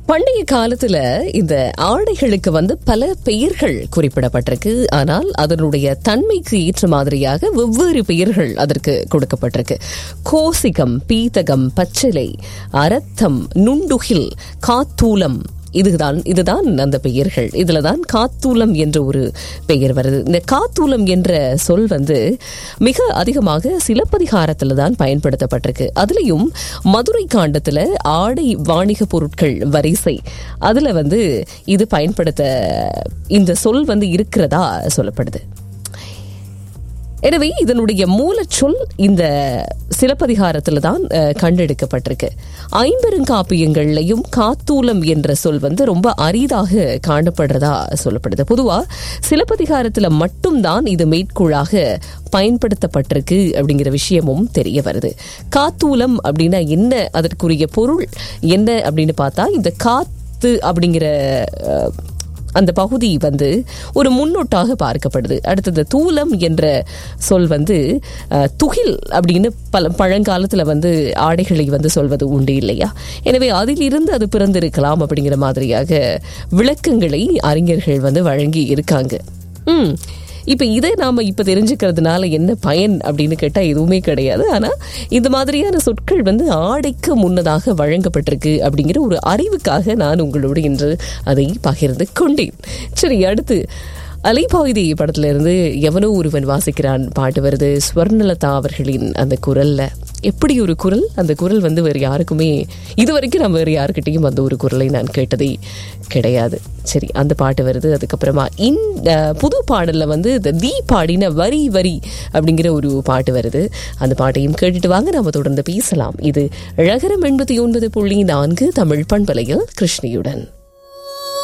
பண்டைய காலத்துல இந்த ஆடைகளுக்கு வந்து பல பெயர்கள் குறிப்பிடப்பட்டிருக்கு ஆனால் அதனுடைய தன்மைக்கு ஏற்ற மாதிரியாக வெவ்வேறு பெயர்கள் அதற்கு கொடுக்கப்பட்டிருக்கு கோசிகம் பீதகம் பச்சிலை அரத்தம் நுண்டுகில் காத்தூலம் இதுதான் இதுதான் அந்த பெயர்கள் இதுல தான் காத்தூலம் என்ற ஒரு பெயர் வருது இந்த காத்தூலம் என்ற சொல் வந்து மிக அதிகமாக சிலப்பதிகாரத்துல தான் பயன்படுத்தப்பட்டிருக்கு அதுலயும் மதுரை காண்டத்துல ஆடை வாணிக பொருட்கள் வரிசை அதுல வந்து இது பயன்படுத்த இந்த சொல் வந்து இருக்கிறதா சொல்லப்படுது எனவே இதனுடைய மூலச்சொல் இந்த சிலப்பதிகாரத்துல தான் அஹ், கண்டெடுக்கப்பட்டிருக்கு ஐம்பெருங்காப்பியங்கள்லையும் காத்தூலம் என்ற சொல் வந்து ரொம்ப அரிதாக காணப்படுறதா சொல்லப்படுது பொதுவா சிலப்பதிகாரத்துல மட்டும்தான் இது மேற்கோளாக பயன்படுத்தப்பட்டிருக்கு அப்படிங்கிற விஷயமும் தெரிய வருது காத்தூலம் அப்படின்னா என்ன அதற்குரிய பொருள் என்ன அப்படின்னு பார்த்தா இந்த காத்து அப்படிங்கிற அஹ், அந்த பகுதி வந்து ஒரு முன்னோட்டாக பார்க்கப்படுது அடுத்தது தூலம் என்ற சொல் வந்து அஹ், துகில் அப்படின்னு பல பழங்காலத்தில் வந்து ஆடைகளை வந்து சொல்வது உண்டு இல்லையா எனவே அதிலிருந்து அது பிறந்திருக்கலாம் அப்படிங்கிற மாதிரியாக விளக்கங்களை அறிஞர்கள் வந்து வழங்கி இருக்காங்க ம் இப்போ இதை நாம இப்போ தெரிஞ்சுக்கிறதுனால என்ன பயன் அப்படின்னு கேட்டால் எதுவுமே கிடையாது ஆனால் இந்த மாதிரியான சொற்கள் வந்து ஆடைக்கு முன்னதாக வழங்கப்பட்டிருக்கு அப்படிங்கிற ஒரு அறிவுக்காக நான் உங்களோடு இன்று அதை பகிர்ந்து கொண்டேன் சரி அடுத்து அலைபாயுதி படத்துல இருந்து எவனோ ஒருவன் வாசிக்கிறான் பாட்டு வருது ஸ்வர்ணலதா அவர்களின் அந்த குரல்ல எப்படி ஒரு குரல் அந்த குரல் வந்து வேறு யாருக்குமே இது வரைக்கும் நான் வேறு யாருக்கிட்டையும் அந்த ஒரு குரலை நான் கேட்டதே கிடையாது சரி அந்த பாட்டு வருது அதுக்கப்புறமா இந்த புது பாடல்ல வந்து இந்த தீ பாடின வரி வரி அப்படிங்கிற ஒரு பாட்டு வருது அந்த பாட்டையும் கேட்டுட்டு வாங்க நாம தொடர்ந்து பேசலாம் இது அழகரம் எண்பத்தி ஒன்பது புள்ளி நான்கு தமிழ் பண்பலையில் கிருஷ்ணியுடன்